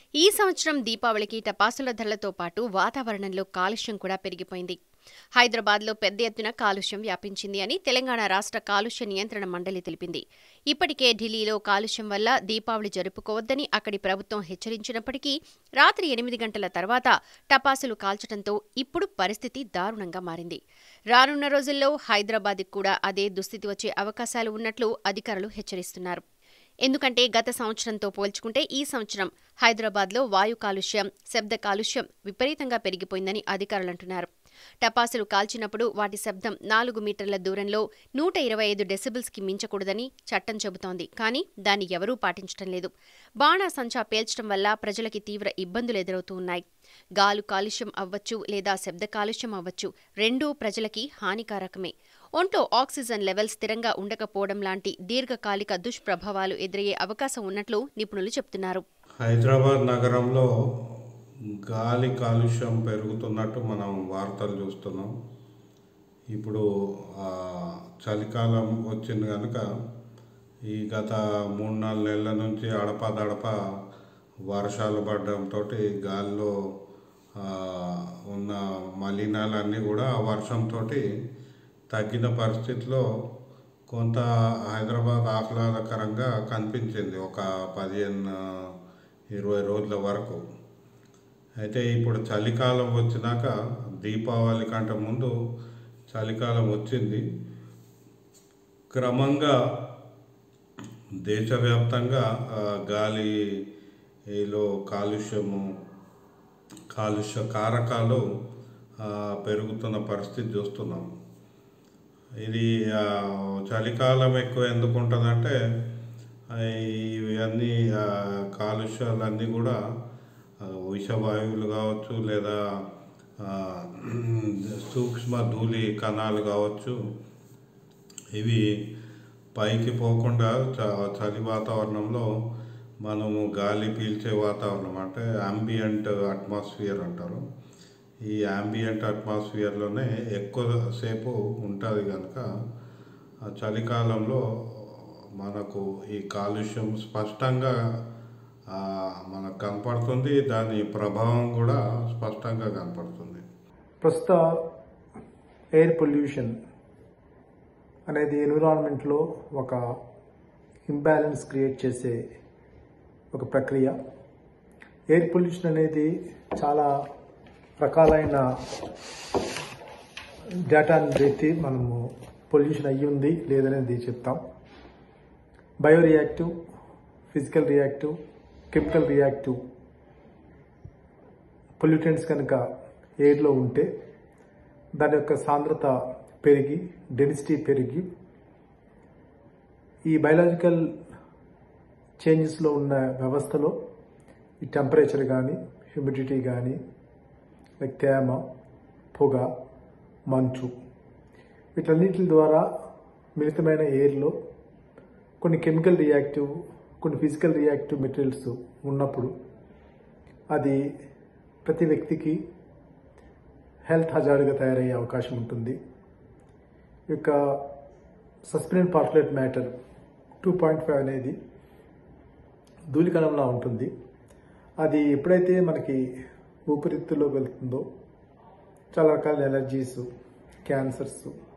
ఈ సంవత్సరం దీపావళికి టపాసుల ధరలతో పాటు వాతావరణంలో కాలుష్యం కూడా పెరిగిపోయింది హైదరాబాద్లో పెద్ద ఎత్తున కాలుష్యం వ్యాపించింది అని తెలంగాణ రాష్ట్ర కాలుష్య నియంత్రణ మండలి తెలిపింది ఇప్పటికే ఢిల్లీలో కాలుష్యం వల్ల దీపావళి జరుపుకోవద్దని అక్కడి ప్రభుత్వం హెచ్చరించినప్పటికీ రాత్రి ఎనిమిది గంటల తర్వాత టపాసులు కాల్చడంతో ఇప్పుడు పరిస్థితి దారుణంగా మారింది రానున్న రోజుల్లో హైదరాబాద్కి కూడా అదే దుస్థితి వచ్చే అవకాశాలు ఉన్నట్లు అధికారులు హెచ్చరిస్తున్నారు ఎందుకంటే గత సంవత్సరంతో పోల్చుకుంటే ఈ సంవత్సరం హైదరాబాద్లో వాయు కాలుష్యం శబ్ద కాలుష్యం విపరీతంగా పెరిగిపోయిందని అధికారులు అంటున్నారు టపాసులు కాల్చినప్పుడు వాటి శబ్దం నాలుగు మీటర్ల దూరంలో నూట ఇరవై ఐదు డెసిబిల్స్కి మించకూడదని చట్టం చెబుతోంది కానీ దాన్ని ఎవరూ పాటించడం లేదు బాణాసంచా పేల్చడం వల్ల ప్రజలకి తీవ్ర ఇబ్బందులు ఎదురవుతూ ఉన్నాయి గాలు కాలుష్యం అవ్వచ్చు లేదా శబ్ద కాలుష్యం అవ్వచ్చు రెండూ ప్రజలకి హానికారకమే ఒంట్లో ఆక్సిజన్ లెవెల్ స్థిరంగా ఉండకపోవడం లాంటి దీర్ఘకాలిక దుష్ప్రభావాలు ఎదురయ్యే అవకాశం ఉన్నట్లు నిపుణులు చెబుతున్నారు హైదరాబాద్ నగరంలో గాలి కాలుష్యం పెరుగుతున్నట్టు మనం వార్తలు చూస్తున్నాం ఇప్పుడు ఆ, చలికాలం వచ్చింది కనుక ఈ గత మూడు నాలుగు నెలల నుంచి అడపదడప వర్షాలు పడడంతో గాలిలో ఆ, ఉన్న మలినాలన్నీ కూడా ఆ వర్షంతో తగ్గిన పరిస్థితిలో కొంత హైదరాబాద్ ఆహ్లాదకరంగా కనిపించింది ఒక పదిహేను ఇరవై రోజుల వరకు అయితే ఇప్పుడు చలికాలం వచ్చినాక దీపావళి కంటే ముందు చలికాలం వచ్చింది క్రమంగా దేశవ్యాప్తంగా ఆ, గాలిలో కాలుష్యము కాలుష్య కారకాలు ఆ, పెరుగుతున్న పరిస్థితి చూస్తున్నాం ఇది ఆ, చలికాలం ఎక్కువ ఎందుకు ఉంటుందంటే ఆ, ఇవన్నీ ఆ, కాలుష్యాలన్నీ కూడా ఆ, విషవాయువులు కావచ్చు లేదా ఆ, సూక్ష్మ ధూళి కణాలు కావచ్చు ఇవి పైకి పోకుండా చ- చలి వాతావరణంలో మనము గాలి పీల్చే వాతావరణం అంటే అంబియంట్ అట్మాస్ఫియర్ అంటారు ఈ అంబియంట్ అట్మాస్ఫియర్లోనే ఎక్కువసేపు ఉంటుంది కనుక ఆ చలికాలంలో మనకు ఈ కాలుష్యం స్పష్టంగా ఆ, మనకు కనపడుతుంది దాని ప్రభావం కూడా స్పష్టంగా కనపడుతుంది ప్రస్తుత ఎయిర్ పొల్యూషన్ అనేది ఎన్విరాన్మెంట్లో ఒక ఇంబ్యాలెన్స్ క్రియేట్ చేసే ఒక ప్రక్రియ ఎయిర్ పొల్యూషన్ అనేది చాలా రకాలైన డేటాని పెట్టి మనము పొల్యూషన్ అయ్యి ఉంది లేదనేది చెప్తాం bio reactive physical reactive chemical reactive pollutants కనుక ఎయిర్లో ఉంటే దాని యొక్క సాంద్రత పెరిగి డెన్సిటీ పెరిగి ఈ బయలాజికల్ చేంజెస్లో ఉన్న వ్యవస్థలో ఈ టెంపరేచర్ కానీ హ్యూమిడిటీ కానీ లైక్ తేమ పొగ మంచు వీటన్నిటి ద్వారా మిళితమైన ఎయిర్లో కొన్ని కెమికల్ రియాక్టివ్ కొన్ని ఫిజికల్ రియాక్టివ్ మెటీరియల్స్ ఉన్నప్పుడు అది ప్రతి వ్యక్తికి హెల్త్ హజార్డ్గా తయారయ్యే అవకాశం ఉంటుంది ఈ యొక్క suspended particulate matter two point five అనేది ధూళికణంలా ఉంటుంది అది ఎప్పుడైతే మనకి ఊపిరితిత్తులోకి వెళ్తుందో చాలా రకాల ఎలర్జీస్ క్యాన్సర్స్